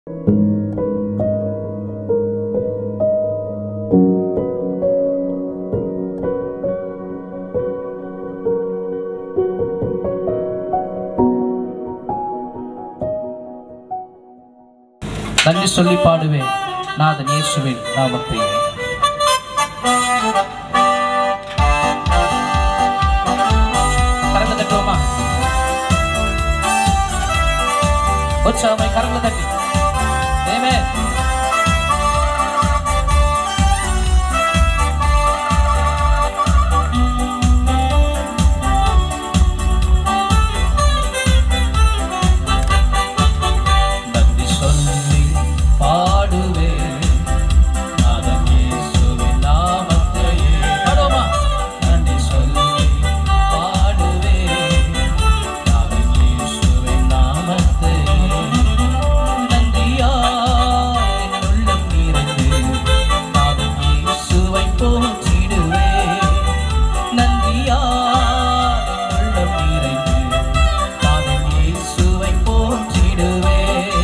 நன்றி சொல்லி பாடுவேன் நாதன் இயேசுவின் நாமத்தையே கரங்களை தட்டுவோமா உற்சாகமாய் கரங்களை தட்டி Amen. நன்றி சொல்லி பாடுவேன் நாதன் இயேசுவின் நாமத்தையே பாடுவோமா நன்றி சொல்லி பாடுவேன் நாதன் இயேசுவின் நாமத்தையே நன்றியாய் என் உள்ளம் நிறைந்து நாதன் இயேசுவை போற்றிடுவேன் நன்றியாய் என் உள்ளம் நிறைந்து நாதன் இயேசுவை போற்றிடுவேன்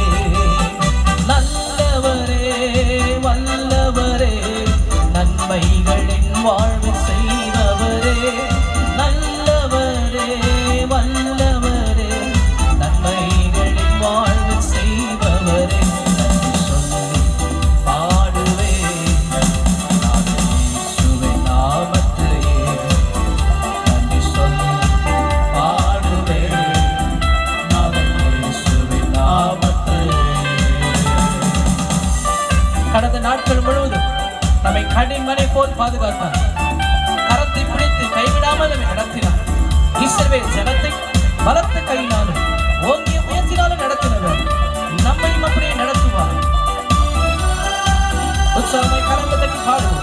நல்லவரே வல்லவரே நன்மைகளின் வாழ்வு செய்பவரே நல்லவரே வல்லவரே நன்மைகளின் வாழ்வு செய்பவரே நன்றி சொல்லி பாடுவேன் நாதன் இயேசுவின் நாமத்தையே நன்றி சொல்லி பாடுவேன் நாதன் இயேசுவின் நாமத்தையே கடந்த நாட்கள் முழுவதும் நம்மை கடிமனை போல் பாதுகாத்தார் கரத்தை பிடித்து கைவிடாமல் நம்மை நடத்தினார் இஸ்ரவேல் ஜனத்தை பலத்த கையினாலும் ஓங்கிய முயற்சினாலும் நடத்தினவர் நம்மையும் அப்படியே நடத்துவார் உற்சாகமாய் கரங்களை தட்டி பாடுவோம்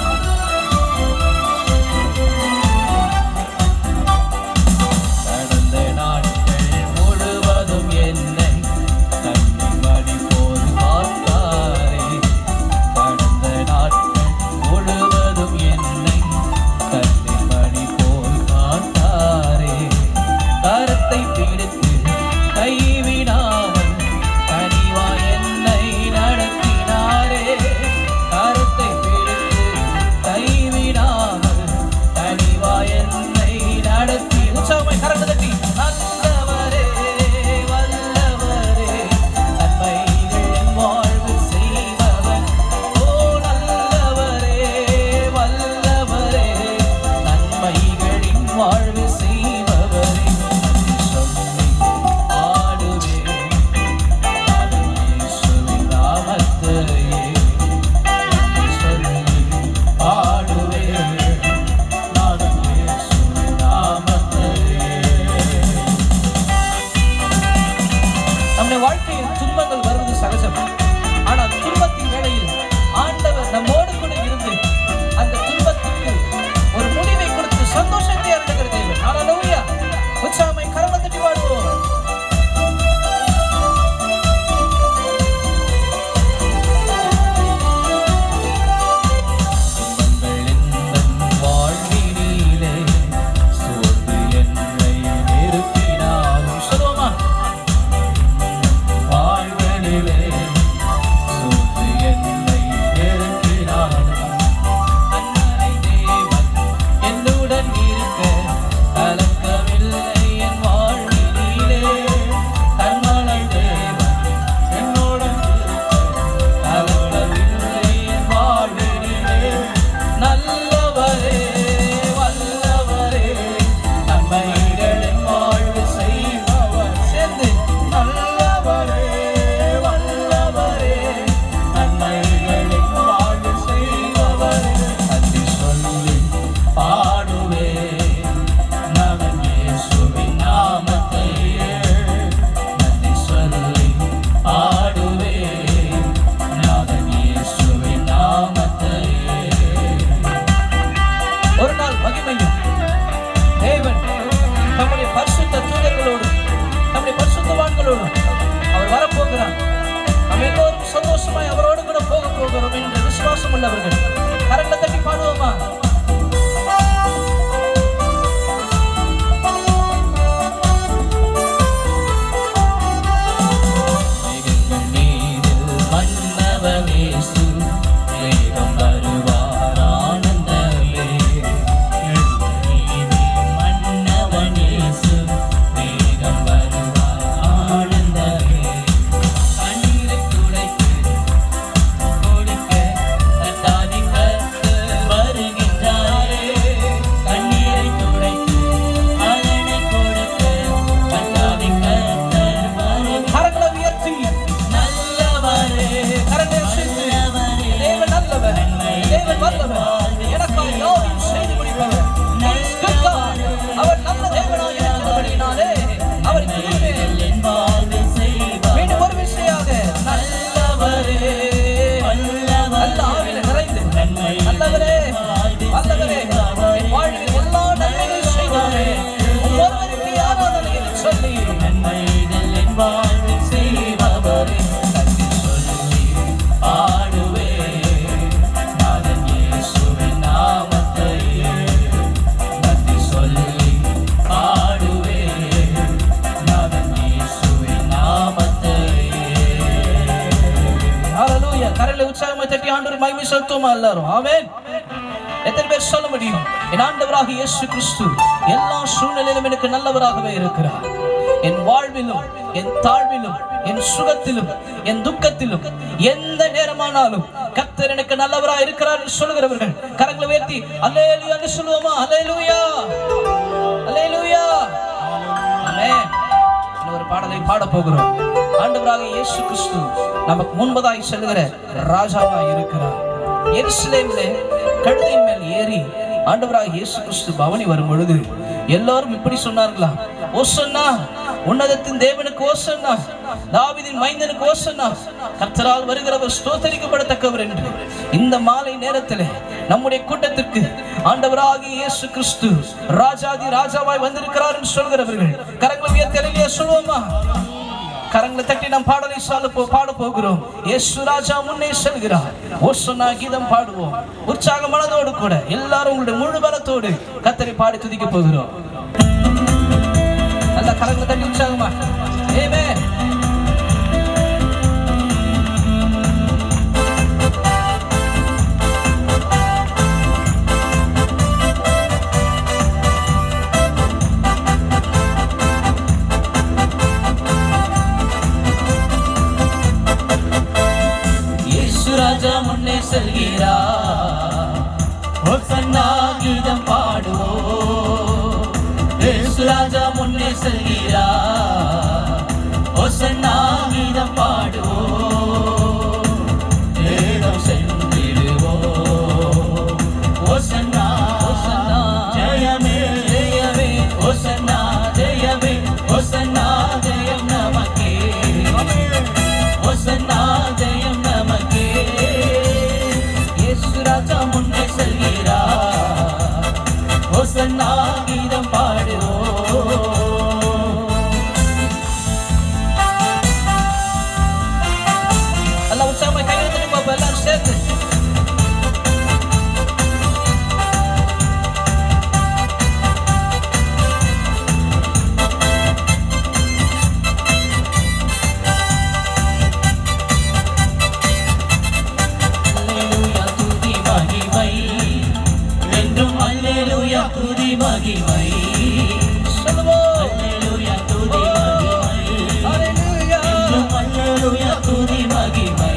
கடந்த நாட்கள் முழுவதும் என்னை கண்ணிமணி போல் பார்த்தாரே கடந்த நாட்கள் முழுவதும் என்னை கண்ணிமணி போல் பார்த்தாரே கரத்தை பிடித்து கைவிடாமல் கனிவா என்னை நடத்தினாரே கரத்தை பிடித்து கைவிடாமல் கனிவா என்னை நடத்தி உற்சாகமாய் கரண்டு தட்டி நல்லவரே வல்லவரே நன்மைகள் வாழ்வு செய்பவர் ஓ நல்லவரே வல்லவரே நன்மைகளின் வாழ்வு செய்பவரே சொல்லி ஆடுவேன் நாதன் இயேசுவின் நாமத்தையே சொல்லி ஆடுவேன் நாதன் இயேசுவின் நாமத்தையே நம்முடைய வாழ்க்கையில் துன்பங்கள் வருவது சகஜம் ஆனால் துன்பத்தின் வேளையில் ஆண்டவர் நம்மோடு கூட இருந்து அந்த துன்பத்துக்கு ஒரு முடிவை கொடுத்து சந்தோஷத்தை அருளுகிற தேவன் ஹalleluya உற்சாகமாய் கரங்களை தட்டி பாடுவோம் துன்பங்கள் எந்தன் வாழ்வினிலே சோர்ந்து என்னை நெருக்கினாலும் சொல்லுவோமா வாழ்வனிலே சோர்ந்து என்னை நெருக்கினாலும் அன்னை தேவன் என்னுடன் இருக்க கலக்கமில்லை என் வாழ்வினிலே கண்மலை தேவன் என்னுடன் இருக்க கலக்கமில்லை என் வாழ்வினிலே நல்லவரே வல்லவரே நன்மைகளின் வாழ்வு செய்பவர் சேர்ந்து நல்லவரே வல்லவரே நன்மைகளின் வாழ்வு செய்பவரே நன்றி சொல்லி பாடுவே நவன் இயேசுவின் நாமத்தையே நன்றி சொல்லி பாடுவே நாதன் இயேசுவின் நாமத்தையே ஒரு நாள் மகிமையும் தேவன் தம்முடைய பரிசுத்த தூதர்களோடு தம்முடைய பரிசுத்தவான்களோடு அவர் வரப்போகிறார் நாம் எல்லோரும் சந்தோஷமாய் அவரோடு கூட போக போகிறோம் என்ற விசுவாசம் உள்ளவர்கள் கரங்களை தட்டி பாடுவோமா மேகங்கள் நீரில் நல்லவனேசு வேகம் வருவார் ஆனந்தமே நீதி மன்னவனேசு வேகம் வருவார் ஆனந்தமே கண்ணீரை துடைத்து கொடுக்க தட்டாதி கர்த்தர் வருகின்றாரே கண்ணீரை துடைத்து பலனை கொடுக்க தட்டாதி கர்த்தர் வருகின்றாரே கரங்களை உயர்த்தி நல்லவரே கரங்களை உயர்த்தி தேவன் நல்லவர் தேவன் வல்லவர் எனக்காக யாவையும் செய்து முடிப்பவர் He is good God. அவர் நல்ல தேவனாய் இருக்கிறபடியினாலே அவர் கிருபையில் என் வாழ்வில் செய்வார் மீண்டும் ஒரு விஷயாக நல்லவரே நல்ல ஆவில நிறைந்து நல்லவரே நல்லவரே என் வாழ்வில் எல்லா நன்மைகளும் செய்வாரே ஒவ்வொருவருக்கு ஆராதனை என்று சொல்லி நன்மைகள் என் வாழ்வில் செய்பவரே நன்றி சொல்லி பாடுவே நாதன் இயேசுவின் நாமத்தையே நன்றி சொல்லி பாடுவே நாதன் இயேசுவின் நாமத்தையே ஹalleluya கரலை உற்சாகமா தட்டி ஆண்டவர் மகிமை செலுத்துவோமா எல்லாரும் ஆமென் எத்தனை பேர் சொல்ல முடியும் என் ஆண்டவராக இயேசு கிறிஸ்து எல்லா சூழ்நிலையிலும் எனக்கு நல்லவராகவே இருக்கிறார் என் வாழ்விலும் என் தாழ்விலும் என் சுகத்திலும் என் துக்கத்திலும் எந்த நேரமானாலும் கர்த்தர் எனக்கு நல்லவரா இருக்கிறார் என்று சொல்லுகிறவர்கள் கரங்களை உயர்த்தி அல்லேலூயா என்று சொல்லுவோமா அல்லேலூயா அல்லேலூயா ஆமென் இன்னொரு பாடலை பாட போகிறோம் ஆண்டவராக இயேசு கிறிஸ்து நமக்கு முன்பதாய் செல்லுகிற ராஜாவாய் இருக்கிறார் எருசலேமிலே கழுதையின் மேல் ஏறி ஆண்டவராக இயேசு கிறிஸ்து பவனி வரும் பொழுது எல்லாரும் இப்படி சொன்னார்களா ஓசன்னா உன்னதத்தின் தேவனுக்கு ஓசன்னா தாவீதின் மைந்தனுக்கு ஓசன்னா கர்த்தரால் வருகிறவர் ஸ்தோத்தரிக்கப்படத்தக்கவர் என்று இந்த மாலை நேரத்திலே நம்முடைய கூட்டத்திற்கு ஆண்டவராகிய இயேசு கிறிஸ்து ராஜாதி ராஜாவாய் வந்திருக்கிறார் என்று சொல்கிறவர்கள் கரங்களை உயர்த்தி அலையிலே சொல்லுவோமா கரங்களை தட்டி நாம் பாடலை சால போ பாட போகிறோம் இயேசு ராஜா முன்னே செல்கிறார் ஓசனா கீதம் பாடுவோம் உற்சாக மனதோடு கூட எல்லாரும் உங்களுடைய முழு பலத்தோடு கத்தரை பாடி துதிக்க போகிறோம் நல்ல கரங்களை தட்டி உற்சாகமா ஏமே இயேசு ராஜா முன்னே செல்கிறார் ஹோசன்னா கீதம் பாடுவோம் இயேசு ராஜா முன்னே செல்கிறார் ஹோசன்னா கீதம் பாடுவோம் வேதம் சென்றிடுவோம் ஹோசன்னா ஹோசன்னா ஜெயமே ஜெயமே ஹோசன்னா ஜெயமே ஹோசன்னா ஜெயம் நமக்கே ஹோசன்னா ஜெயம் நமக்கே இயேசு ராஜா முன்னே செல்கிறார் ஹோசன்னா கீதம் பாடுவோம் நல்ல உற்சாகமா கையை தட்டி பார்ப்போம் எல்லாரும் சேர்ந்து அல்லேலூயா துதி மகிமை என்றும் அல்லேலூயா துதி மகிமை சொல்லுவோம் அல்லேலூயா துதி மகிமை ஹalleluya என்றும் அல்லேலூயா துதி மகிமை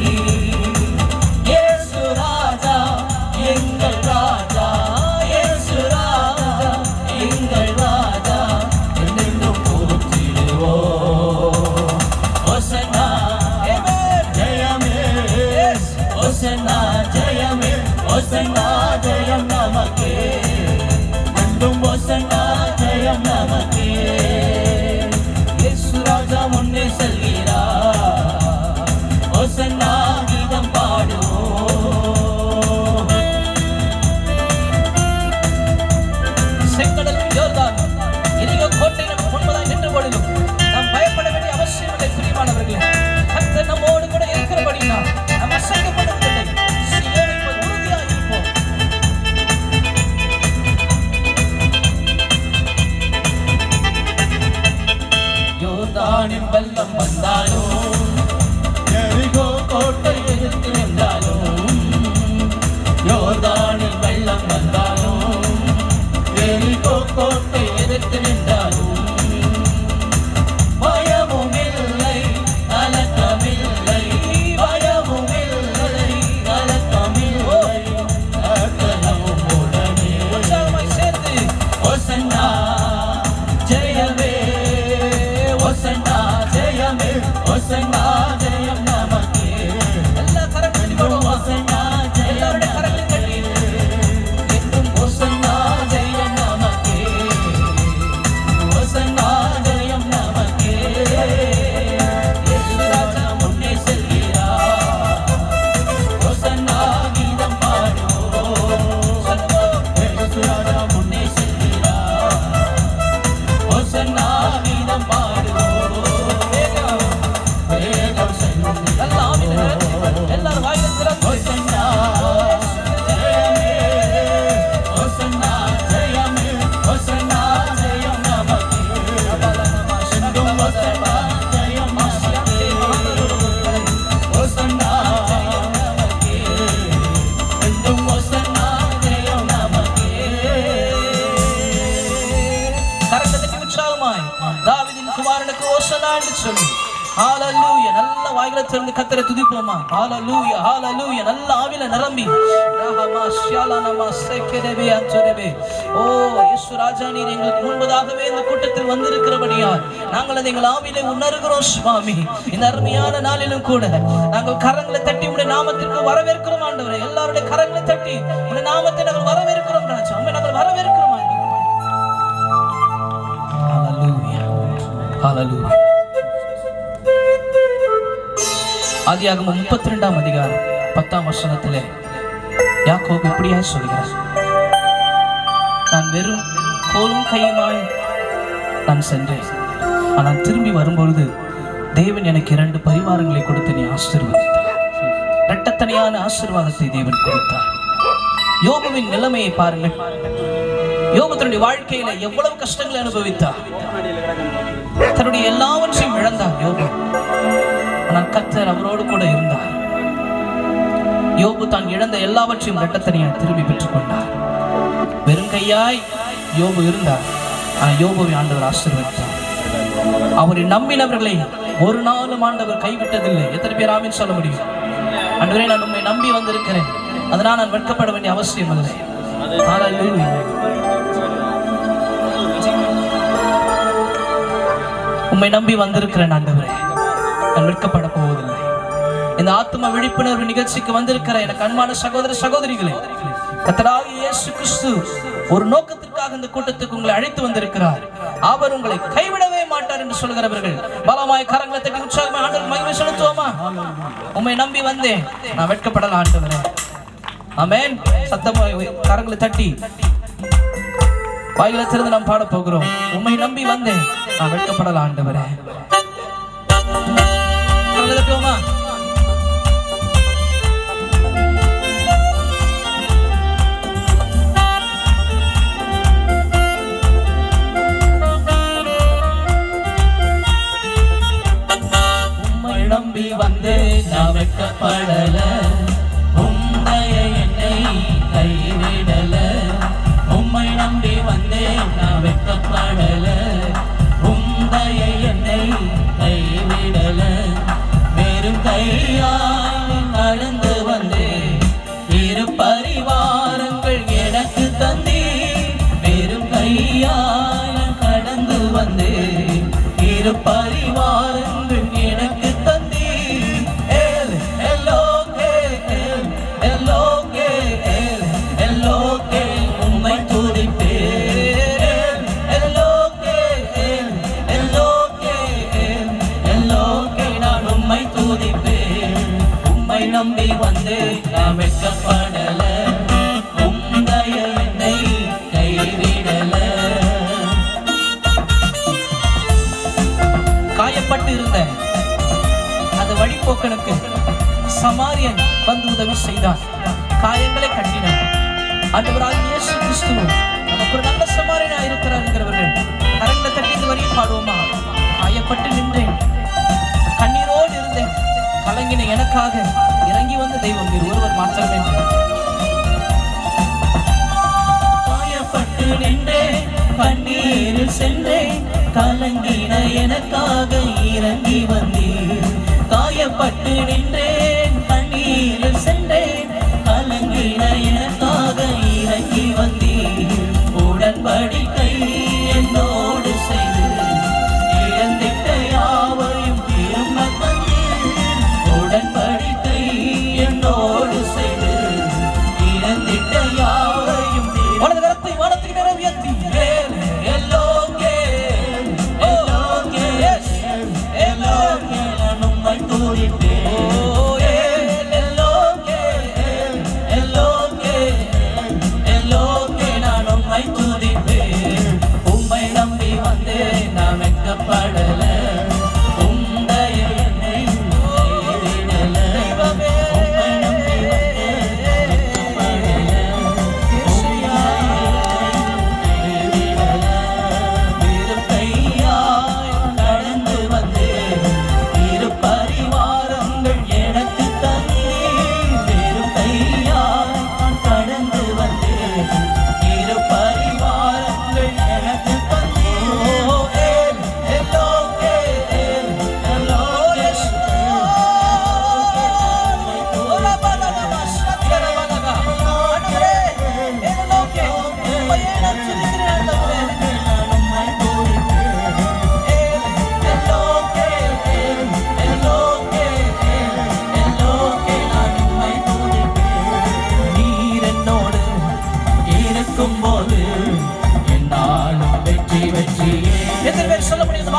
இயேசு ராஜா எங்கள் ராஜா இயேசு ராஜா எங்கள் ராஜா என்றென்றும் போற்றிடுவோம் ஹோசன்னா ஆமென் ஜெயமே ஹோசன்னா ஜெயமே ஹோசன்னா ஜெயம் நமக்கே என்றும் ஹோசன்னா ஜெயம் நமக்கே இயேசு ராஜா முன்னே செல்கிறார் ஹோசன்னா கீதம் பாடுவோம் செங்கடல் யோர்தான் எரிகோ கோட்டை நமக்கு முன்பதாய் நின்ற பொழுதும் நாம் பயப்பட வேண்டிய அவசியமில்லை பிரியமானவர்களே கர்த்தர் நம்மோடு கூட இருக்கிறபடினால் நாம் அசைக்கப்படுவதில்லை சீயோனை போல் உறுதியாய் இருப்போம் யோர்தானின் வெள்ளம் வந்தாலும் எரிகோ கோட்டை ஹalleluya நல்ல வாய்களை திறந்து கத்தரை துதிப்போமா ஹalleluya ஹalleluya நல்ல ஆவில நிரம்பி ரஹமா ஷியாலனமா செக்கெதெபே அன்சொதெபே ஓ இயேசு ராஜா நீர் எங்களுக்கு முன்பதாகவே இந்த கூட்டத்தில் வந்திருக்கிறபடியால் நாங்கள் அதை எங்கள் ஆவிலே உணர்கிறோம் சுவாமி இந்த அருமையான நாளிலும் கூட நாங்கள் கரங்களை தட்டி உடைய நாமத்திற்கு வரவேற்கிறோம் ஆண்டவரே எல்லாருடைய கரங்களை தட்டி உடைய நாமத்தை நாங்கள் வரவேற்கிறோம் ராஜா உண்மை நாங்கள் வரவேற்கிறோம் ஆண்டவரே ஹalleluya ஹalleluya ஆதியாகமம் முப்பத்தி ரெண்டாம் அதிகாரம் பத்தாம் வசனத்திலே யாக்கோபு இப்படியா சொல்கிறார் நான் வெறும் கோலும் கையுமாய் நான் சென்றேன் ஆனால் திரும்பி வரும்பொழுது தேவன் எனக்கு இரண்டு பரிவாரங்களை கொடுத்து நீ ஆசீர்வதித்தார் இரட்டத்தனையான ஆசீர்வாதத்தை தேவன் கொடுத்தார் யோபுவின் நிலைமையை பாருங்கள் யோபு தன்னுடைய வாழ்க்கையில எவ்வளவு கஷ்டங்களை அனுபவித்தார் தன்னுடைய எல்லாவற்றையும் இழந்தார் யோபு ஆனால் கர்த்தர் அவரோடு கூட இருந்தார் யோபு தான் இழந்த எல்லாவற்றையும் இரட்டத்தனையாய் திரும்பி பெற்றுக் கொண்டார் வெறும் கையாய் யோபு இருந்தார் ஆனால் யோபுவை ஆண்டவர் ஆசீர்வதித்தார் அவரை நம்பினவர்களை ஒரு நாளும் ஆண்டவர் கைவிட்டதில்லை எத்தனை பேர் ஆமீன் சொல்ல முடியும் ஆண்டவரே நான் உண்மை நம்பி வந்திருக்கிறேன் அதனால் நான் வெட்கப்பட வேண்டிய அவசியம் இல்லை Hallelujah. உம்மை நம்பி வந்திருக்கிறேன் ஆண்டவரே நான் வெட்கப்பட போவதில்லை இந்த ஆத்ம விழிப்புணர்வு நிகழ்ச்சிக்கு வந்திருக்கிற எனக்கு அன்பான சகோதர சகோதரிகளே கத்தராகிய இயேசு கிறிஸ்து ஒரு நோக்கத்திற்காக இந்த கூட்டத்துக்கு உங்களை அழைத்து வந்திருக்கிறார் அவர் உங்களை கைவிடவே மாட்டார் என்று சொல்கிறவர்கள் பலமாய் கரங்களை தட்டி உற்சாகமாய் ஆண்டவர் மகிமை செலுத்துவோமா உம்மை நம்பி வந்தேன் நான் வெட்கப்படல ஆண்டவரே ஆமென் சத்தமாய் கரங்களை தட்டி வாயில திறந்து நாம் பாட போகிறோம் உம்மை நம்பி வந்தேன் நான் வெட்கப்படல ஆண்டவரே கரங்களை தட்டுவோமா உம்மை நம்பி வந்து நான் வெட்கப்படல உம்மைய என்னை கைவிடல உம்மை நம்பி வந்தேன் நான் வெட்கப்படல உம்மைய என்னை கைவிடல வெறும் கையால் நடந்து வந்தேன் இரு பரிவாரங்கள் எனக்கு தந்தே வெறும் கையால் கடந்து வந்தேன் இரு பரிவாரங்கள் எனக்கு தந்தே ஏல் எல்லோகே ஏல் எல்லோகே ஏல் எல்லோகே உம்மை துதிப்பேன் எல்லோகே ஏல் எல்லோகே ஏல் எல்லோகே நான் உம்மை துதிப்பேன் உம்மை நம்பி வந்து நான் வெட்கப்படல உம்மைய என்னை கைவிடல காயப்பட்டு இருந்த அந்த வழிபோக்கனுக்கு சமாரியன் வந்து உதவி செய்தார் காயங்களை கட்டினார் ஆண்டவராக இயேசு கிறிஸ்து நமக்கு ஒரு நல்ல சமாரியனா இருக்கிறார் என்கிறவர்கள் கரங்களை தட்டி இந்த வரையும் பாடுவோமா காயப்பட்டு நின்றேன் கண்ணீரோடு இருந்தேன் கலங்கின எனக்காக இறங்கி வந்த தெய்வம் நீர் ஒருவர் மாத்திரமே காயப்பட்டு நின்றேன் கண்ணீரில் சென்றேன் கலங்கின எனக்காக இறங்கி வந்தீர் காயப்பட்டு நின்றேன் கண்ணீரில் சென்றேன் கலங்கின எனக்காக இறங்கி வந்தீர் உடன்படிக்கை என்னோடு செய்து இழந்திட்ட யாவையும் திரும்ப தந்தீர் உடன்படிக்கை என்னோடு செய்து இழந்திட்ட யாவையும் திரும்ப வலது கரத்தை வானத்துக்கு நேரம் உயர்த்தி எல்லோகே எல்லோகே எல்லோகே நான் உம்மை துதிப்பேன்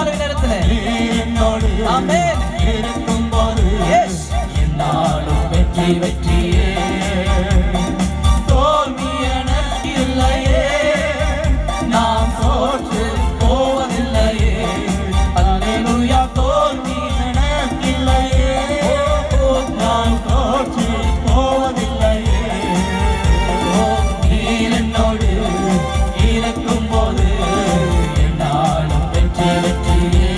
மாலை நேரத்துல என்னோடு ஆமென் இருக்கும்போது எஸ் என்னாலும் வெற்றி வெற்றியே தோல்வி எனக்கு இல்லையே நான் தோற்று போவதில்லையே அல்லேலூயா தோல்வி எனக்கு இல்லையே நான் தோற்று போவதில்லையே ஓ, நீர் என்னோடு இருக்கும்போது என்னாலும் வெற்றி வெற்றியே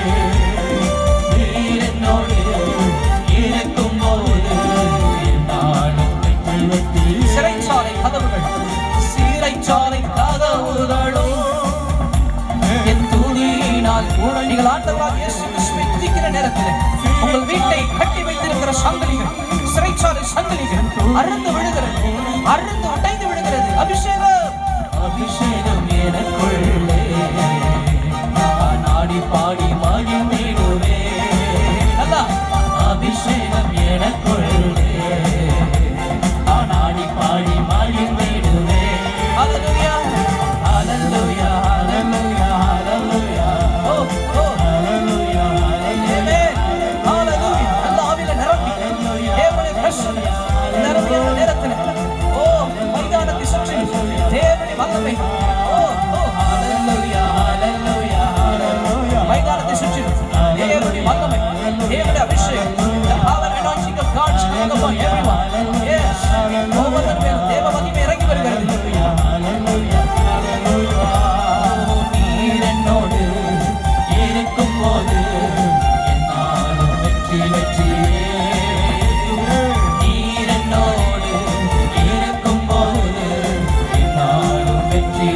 நீர் என்னோடு இருக்கும்போது என்னாலும் வெற்றி வெற்றியே சிறைச்சாலை கதவுகள் சீரைச்சாலை கதவுகளும் என் துதியினால் நீங்கள் ஆண்டவராக இயேசு கிறிஸ்துவை துதிக்கிற நேரத்தில் உங்கள் வீட்டை கட்டி வைத்திருக்கிற சங்கிலிகள் சிறைச்சாலை சங்கிலிகள் அறுந்து விழுகிறது அறுந்து உடைந்து விழுகிறது அபிஷேகம் அபிஷேகம் எனக்குள்ளே நான் ஆடி பாடி மகிழ்ந்திடுவே நல்லா அபிஷேகம் எனக்குள்ளே நான் ஆடி பாடி மகிழ்ந்திடுவே ஹalleluya ஹalleluya ஹalleluya ஹalleluya ஓ ஓ ஹalleluya ஆமென் ஹalleluya நல்ல ஆவியில நிரம்பி தேவனுடைய பிரசன்னம் நிரம்பிய இந்த நேரத்தில் ஓ மைதானத்தை சுற்றி தேவனுடைய வல்லமை ஓ ஓ ஹalleluya ஹalleluya ஹalleluya மைதானத்தை சுற்றி தேவனுடைய வல்லமை தேவனுடைய அபிஷேகம் the power and anointing of God is coming upon everyone yes ஒவ்வொருவர் மேலும் தேவ மகிமை இறங்கி வருகிறது நீர் என்னோடு இருக்கும்போது என்னாலும் வெற்றி வெற்றியே நீர் என்னோடு இருக்கும்போது என்னாலும் வெற்றி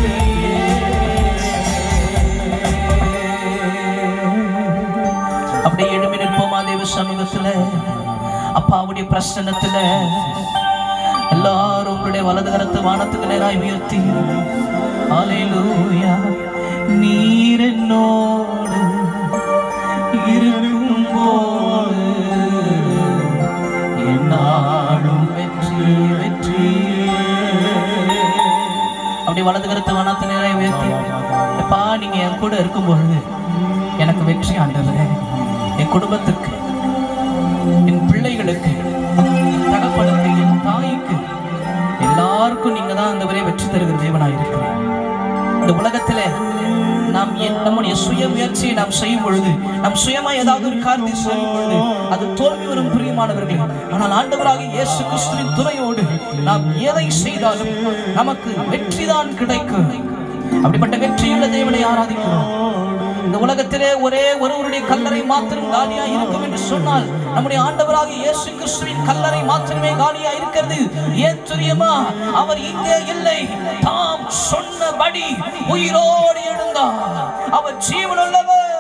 வெற்றியே அப்படியே எழுமி நிற்போமா தேவ சமூகத்துல அப்பாவுடைய பிரசன்னத்துல எல்லாரும் உங்களுடைய வலது கரத்து வானத்துக்கு நேராய் உயர்த்தி ஹalleluya நீர் என்னோடு இருக்கும்போது என்னாலும் வெற்றி வெற்றி அப்படி வலது கருத்து வானத்து நேராய் உயர்த்தி அப்பா நீங்க என் கூட இருக்கும்பொழுது எனக்கு வெற்றி ஆண்டவரே என் குடும்பத்துக்கு என் பிள்ளைகளுக்கு என் தகப்பனுக்கு என் தாய்க்கு எல்லாருக்கும் நீங்க தான் ஆண்டவரே வெற்றி தருகிற தேவனாய் இருக்கிறேன் இந்த உலகத்துல நாம் என் நம்முடைய சுய முயற்சியை நாம் செய்யும் பொழுது நம் சுயமா ஏதாவது ஒரு காரியத்தை செய்யும் பொழுது அது தோல்வி வரும் பிரியமானவர்களே ஆனால் ஆண்டவராக இயேசு கிறிஸ்துவின் துணையோடு நாம் எதை செய்தாலும் நமக்கு வெற்றிதான் கிடைக்கும் அப்படிப்பட்ட வெற்றியுள்ள தேவனை ஆராதிக்கிறோம் இந்த உலகத்திலே ஒரே ஒருவருடைய கல்லறை மாத்திரம் காலியா இருக்கும் என்று சொன்னால் நம்முடைய ஆண்டவராக இயேசு கிறிஸ்துவின் கல்லறை மாத்திரமே காலியா இருக்கிறது ஏன் தெரியுமா அவர் இங்கே இல்லை தாம் சொன்னபடி உயிரோடு எழுந்தார் அவர் ஜீவனுள்ளவர்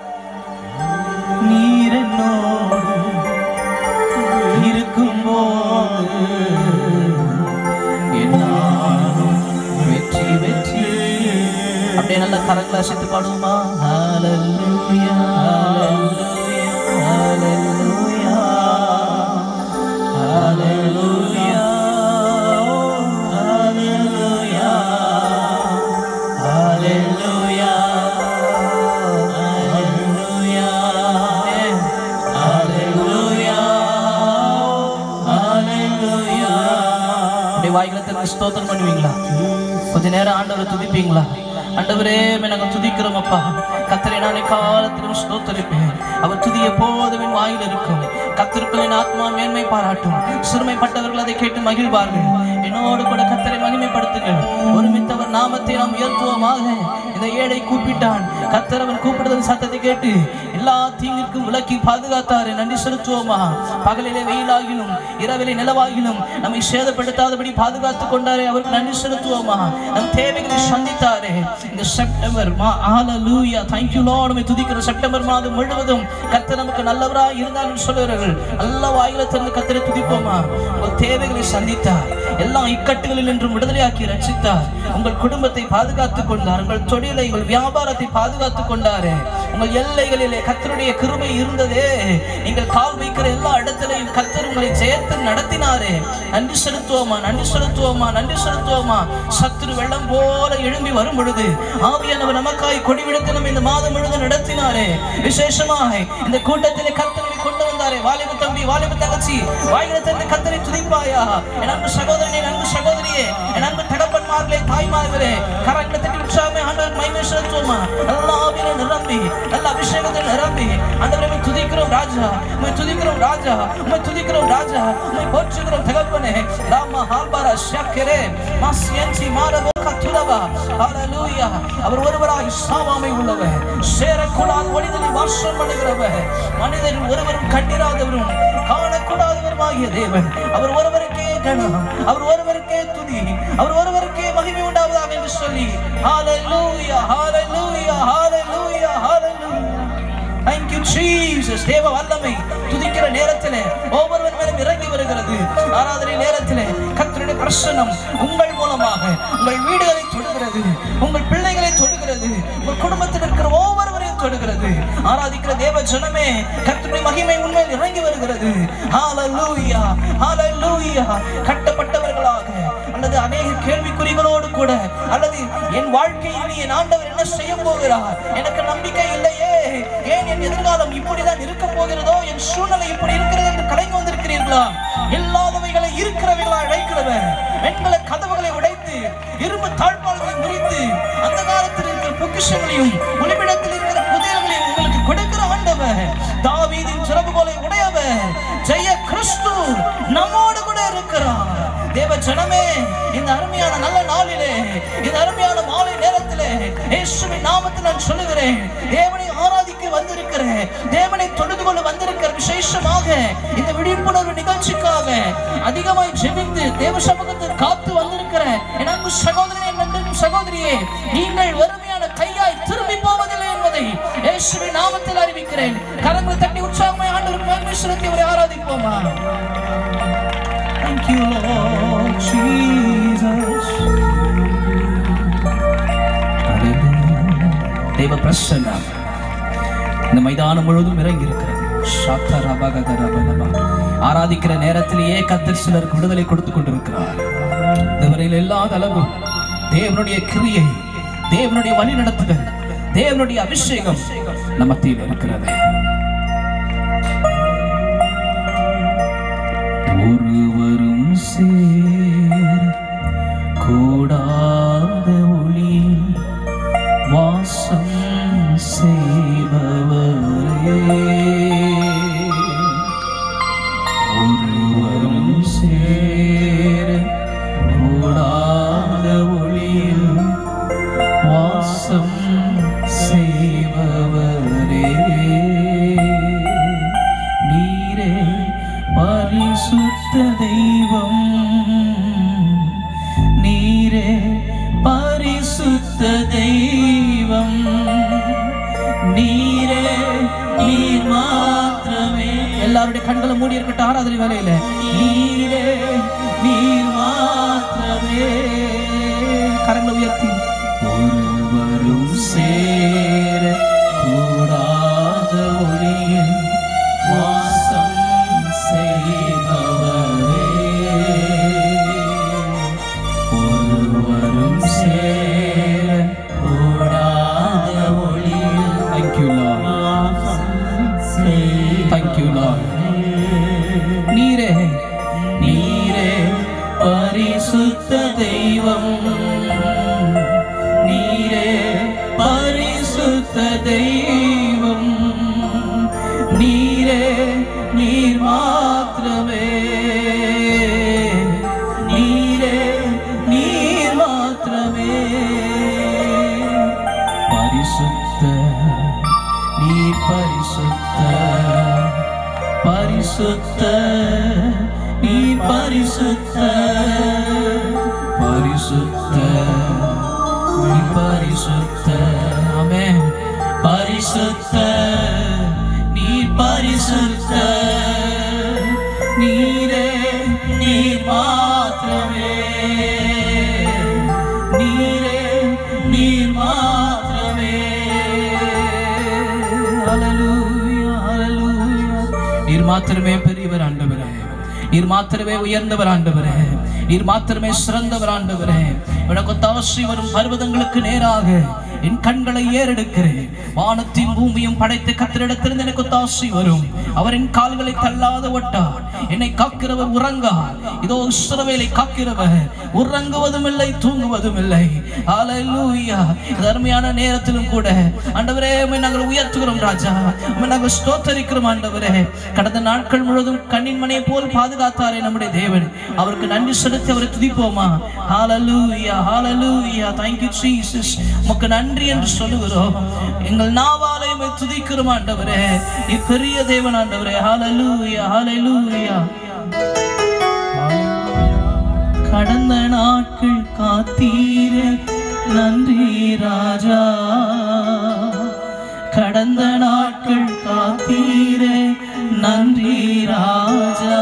நீர் என்னோடு இருக்கும்போது என்னாலும் வெற்றி வெற்றி அப்படியே நல்ல கரங்களை அசைத்து பாடுவோமா ஹalleluya ஹalleluya ஹalleluya ஹalleluya ஹalleluya ஹalleluya ஹalleluya ஹalleluya அப்படியே வாய்களை திறந்து ஸ்தோத்திரம் பண்ணுவீங்களா கொஞ்ச நேரம் ஆண்டவரை துதிப்பீங்களா ஆண்டவரே உம்மை நாங்கள் துதிக்கிறோம் அப்பா கத்தரை நான் காலத்திலும் ஸ்தோத்தரிப்பேன் அவர் துதி எப்போதும் என் வாயில் இருக்கும் கத்திருக்களின் ஆத்மா மேன்மை பாராட்டும் சிறுமைப்பட்டவர்கள் அதை கேட்டு மகிழ்வார்கள் என்னோடு கூட கத்தரை மகிமைப்படுத்துங்கள் ஒருமித்தவர் நாமத்தை நாம் உயர்த்துவோமாக இந்த ஏழை கூப்பிட்டான் கத்தர் அவன் கூப்பிடுதல் சத்தத்தை கேட்டு எல்லா தீங்கிற்கும் விலக்கி பாதுகாத்தாரு நன்றி செலுத்துவோமா பகலிலே வெயிலாகிலும் இரவிலே நிலவாகிலும் நம்மை சேதப்படுத்தாதபடி பாதுகாத்து கொண்டாரே அவருக்கு நன்றி செலுத்துவோமா நம் தேவைகளை சந்தித்தாரே இந்த செப்டம்பர் மா ஹalleluya thank you lord உம்மை துதிக்கிற செப்டம்பர் மாதம் முழுவதும் கர்த்தர் நமக்கு நல்லவராய் இருந்தாலும் சொல்லுகிறார்கள் நல்ல வாயில திறந்து கர்த்தரை துதிப்போமா உங்கள் தேவைகளை சந்தித்தார் எல்லா இக்கட்டுகளில் நின்றும் விடுதலையாக்கி ரட்சித்தார் உங்கள் குடும்பத்தை பாதுகாத்துக் கொண்டார் உங்கள் தொழிலை உங்கள் வியாபாரத்தை பாதுகாத்துக் கொண்டாரே உங்கள் எல்லைகளிலே கர்த்தருடைய கிருபை இருந்ததே நீங்கள் கால் வைக்கிற எல்லா இடத்திலையும் கர்த்தர் உங்களை எங்களை ஜெயத்து நடத்தினாரே நன்றி செலுத்துவோமா நன்றி செலுத்துவோமா நன்றி செலுத்துவோமா சத்துரு வெள்ளம் போல எழும்பி வரும் பொழுது ஆவியானவர் நமக்காய் கொடி விடுத்து நம்ம இந்த மாதம் முழுவதும் நடத்தினாரே விசேஷமாக இந்த கூட்டத்திலே கத்தனை கொண்டு வந்தாரே வாலிப தம்பி வாலிப தங்கச்சி வாயில தந்து கத்தனை துதிப்பாயா என் அன்பு சகோதரனே என் அன்பு சகோதரியே என் அன்பு தகப்பன்மார்களே தாய்மார்களே கரங்களை தட்டி உற்சாகமே ஆண்டவர் மகிமை செலுத்துவோமா நல்ல ஆவியில நிரம்பி நல்ல அபிஷேகத்தில் நிரம்பி ஆண்டவரை துதிக்கிறோம் ராஜா உம்மை துதிக்கிறோம் ராஜா உம்மை துதிக்கிறோம் ராஜா உம்மை போற்றுகிறோம் தகப்பனே ராமா ஹால்பாரா ஷக்கரே மாசியன்சி மாரபோ கத்துலவா ஹalleluya அவர் ஒருவராய் சாவாமை உள்ளவர் சேரக்கூடாத ஒளிதலை வாசம் பண்ணுகிறவர் மனிதர் ஒருவரும் கண்டிராதவரும் காணக்கூடாதவருமாகிய தேவன் அவர் ஒருவருக்கே கணம் அவர் ஒருவருக்கே துதி அவர் ஒருவருக்கே மகிமை உண்டாவதாக என்று சொல்லி ஹalleluya ஹalleluya ஹalleluya ஹalleluya Thank you, Jesus. தேவ வல்லமை துதிக்கிற நேரத்திலே ஒவ்வொருவர் மேலும் இறங்கி வருகிறது ஆராதனை நேரத்திலே கர்த்தருடைய பிரசன்னம் உங்கள் மூலமாக உங்கள் வீடுகளை தொடுகிறது உங்கள் பிள்ளைகளை தொடுகிறது உங்கள் குடும்பத்தில் இருக்கிற ஒவ்வொருவரையும் தொடுகிறது ஆராதிக்கிற தேவ ஜனமே கர்த்தருடைய மகிமை உண்மையில் இறங்கி வருகிறது ஹalleluya ஹalleluya கட்டப்பட்டவர்களாக அல்லது அநேக கேள்விக்குறிகளோடு கூட அல்லது என் வாழ்க்கையில் என் ஆண்டவர் என்ன செய்ய போகிறார் எனக்கு நம்பிக்கை இல்லையே ஏன் என் எதிர்காலம் இப்படிதான் இருக்க போகிறதோ என் சூழ்நிலை இப்படி இருக்கிறது என்று கலைந்து வந்திருக்கிறீர்களா இல்லாதவைகளை இருக்கிறவைகளா அழைக்கிறவர் வெண்கல கதவுகளை உடைத்து இரும்பு தாழ்பால்களை முறித்து அந்த காலத்தில் இருக்கிற பொக்கிஷங்களையும் ஒளிபிடத்தில் இருக்கிற புதையல்களையும் உங்களுக்கு கொடுக்கிற ஆண்டவர் தாவீதின் சிறப்புகோலை உடையவர் ஜெய கிறிஸ்து நம்மோடு கூட இருக்கிறார் தேவ ஜனமே இந்த அருமையான நல்ல நாளிலே இந்த அருமையான மாலை நேரத்திலே இயேசுவின் நாமத்தில் நான் சொல்லுகிறேன் தேவனை ஆராதிக்க வந்திருக்கிறேன் தேவனை தொழுது கொள்ள வந்திருக்கிற விசேஷமாக இந்த விழிப்புணர்வு நிகழ்ச்சிக்காக அதிகமாய் ஜெபித்து தேவ சமூகத்தில் காத்து வந்திருக்கிற என் அன்பு சகோதரனே என் அன்பு சகோதரியே நீங்கள் வறுமையான கையாய் திரும்பி போவதில்லை என்பதை இயேசுவின் நாமத்தில் அறிவிக்கிறேன் கரங்களை தட்டி உற்சாகமாய் ஆண்டவருக்கு மகிமை செலுத்தி அவரை ஆராதிப்போமா Thank you, Lord Jesus. Hallelujah. தேவ பிரசன்னம் இந்த மைதானம் முழுவதும் இறங்கி இருக்கிறது ஆராதிக்கிற நேரத்திலேயே கத்தர் சிலருக்கு விடுதலை கொடுத்து கொண்டிருக்கிறார் இதுவரையில் இல்லாத அளவு தேவனுடைய கிரியை தேவனுடைய வழி நடத்துதல் தேவனுடைய அபிஷேகம் நம்ம மத்தியில் இருக்கிறது ஒருவரும் சேர கூடாத ஒளி வாசம் செய்பவரே ஒருவரும் சேர கூடாத ஒளியில் வாசம் செய்பவரே நீரே பரிசுத்த தெய்வம் நீரே பரிசுத்த தெய்வம் நீரே நீர் மாத்திரமே எல்லாருடைய கண்களை மூடி இருக்கட்டும் ஆராதனை வேலையில நீரே நீர் மாத்திரமே கரங்களை உயர்த்தி ஒருவரும் சேர கூடாத ஒளியில் வாசம் செய்பவரே ஒருவரும் சேர கூடாத ஒளியில் Thank you, Lord. Thank you, Lord. நீரே நீரே பரிசுத்த தெய்வம் நீரே பரிசுத்த தெய்வம் நீரே நீர் மாத்திரமே நீரே நீர் மாத்திரமே பரிசுத்த நீர் பரிசுத்த பரிசுத்த நீர் பரிசுத்த பரிசுத்த நீர் பரிசுத்த ஆமென் பரிசுத்த நீர் பரிசுத்த நீரே நீர் மாத்திரமே நீரே நீர் மாத்திரமே ஹalleluya ஹalleluya நீர் மாத்திரமே பெரியவர் ஆண்டவரே நீர் மாத்திரமே உயர்ந்தவர் ஆண்டவரே நீர் மாத்திரமே சிறந்தவர் ஆண்டவரே உனக்கு தாசி வரும் பர்வதங்களுக்கு நேராக என் கண்களை ஏறெடுக்கிறேன் வானத்தையும் பூமியும் படைத்த கத்திரிடத்திலிருந்து எனக்கு தாசி வரும் அவரின் கால்களை தள்ளாத ஒட்டார் என்னை காக்கிறவர் உறங்கார் இதோ இஸ்ரவேலை காக்கிறவர் உறங்குவதும் இல்லை தூங்குவதும் இல்லை ஹalleluya இந்த அருமையான நேரத்திலும் கூட ஆண்டவரே உம்மை நாங்கள் உயர்த்துகிறோம் ராஜா உம்மை நாங்கள் ஸ்தோத்தரிக்கிறோம் ஆண்டவரே கடந்த நாட்கள் முழுவதும் கண்ணின் மணியை போல் பாதுகாத்தாரே நம்முடைய தேவன் அவருக்கு நன்றி செலுத்தி அவரை துதிப்போமா ஹalleluya ஹalleluya thank you jesus உமக்கு நன்றி என்று சொல்லுகிறோம் எங்கள் நாவாலை உம்மை துதிக்கிறோம் ஆண்டவரே நீ பெரிய தேவன் ஆண்டவரே ஹalleluya ஹalleluya கடந்த நாட்கள் காத்தீர நன்றி ராஜா கடந்த நாட்கள் காத்தீர நன்றி ராஜா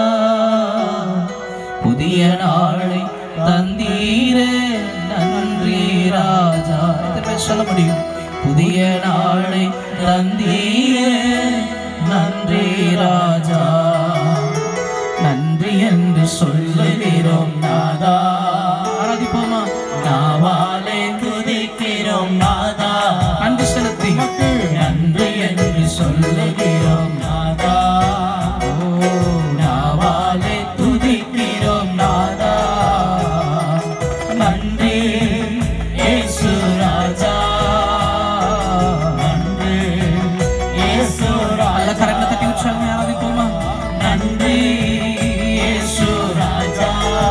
புதிய நாளை தந்தீர நன்றி ராஜா எத்தனை பேர் சொல்ல முடியும் புதிய நாளை தந்தீர நன்றி ராஜா நன்றி என்று சொல்லுகிறோம் நாதா ஆராதிப்போமா நாவாலே துதிக்கிறோம் நாதா நன்றி செலுத்தி நன்றி என்று சொல்லுகிறோம் நாதா நாவாலே துதிக்கிறோம் நாதா நன்றி இயேசு ராஜா நன்றி இயேசு நல்ல ராஜா கரங்களை தட்டி உற்சாகமே ஆராதிப்போமா நன்றி இயேசு ராஜா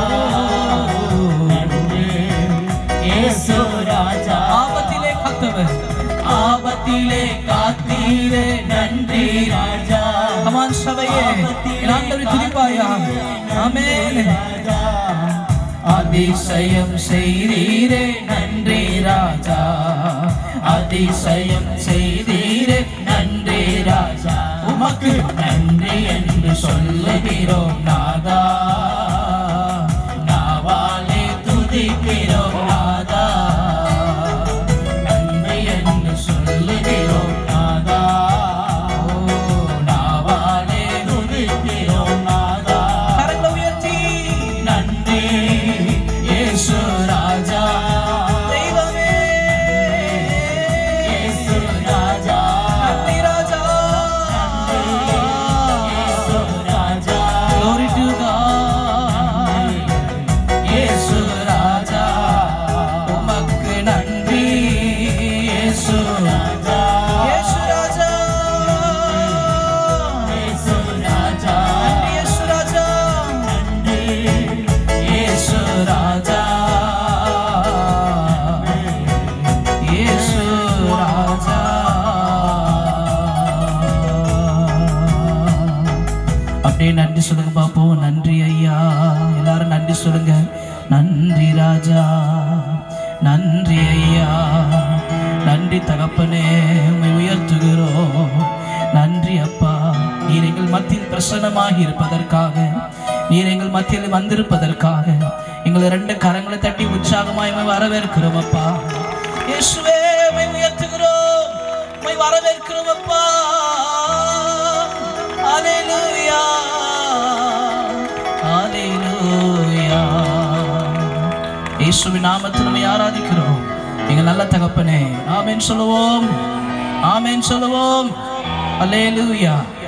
நன்றி இயேசு ராஜா ஆபத்திலே காத்தவர் ஆபத்திலே காத்தீரே நன்றி ராஜா கமான் சபையே என் ஆண்டவரை துதிப்பாயா ஆமென் ராஜா அதிசயம் செய்தீரே நன்றி ராஜா அதிசயம் செய்தீரே நன்றி ராஜா உமக்கு நன்றி என்று சொல்லுகிறோம் நாதா நாவாலே துதிக்கிறோம் நாதா நன்றி என்று சொல்லுகிறோம் நாதா நாவாலே துதிக்கிறோம் நாதா கரங்களை உயர்த்தி நன்றி இயேசு ராஜா தெய்வமே இயேசு ராஜா நன்றி ராஜா இயேசு ராஜா Glory to God. இயேசு ராஜா உமக்கு நன்றி இயேசு ராஜா இயேசு ராஜா இயேசு ராஜா நன்றி இயேசு ராஜா நன்றி இயேசு ராஜா இயேசு ராஜா அப்படியே நன்றி சொல்லுங்க பாப்போம் நன்றி ஐயா எல்லாரும் நன்றி சொல்லுங்க நன்றி ராஜா நன்றி ஐயா நன்றி தகப்பனே உம்மை உயர்த்துகிறோம் நன்றி அப்பா நீர் எங்கள் மத்தியில் பிரசன்னமாகி இருப்பதற்காக நீர் எங்கள் மத்தியில் வந்திருப்பதற்காக எங்களை ரெண்டு கரங்களை தட்டி உற்சாகமாய் உம்மை வரவேற்கிறோம் அப்பா இயேசுவே உம்மை உயர்த்துகிறோம் உம்மை வரவேற்கிறோம் அப்பா ஹalleluya ஹalleluya இயேசுவின் நாமத்தில் உம்மை ஆராதிக்கிறோம் எங்கள் நல்ல தகப்பனே ஆமென் சொல்லுவோம் ஆமென் சொல்லுவோம் ஹalleluya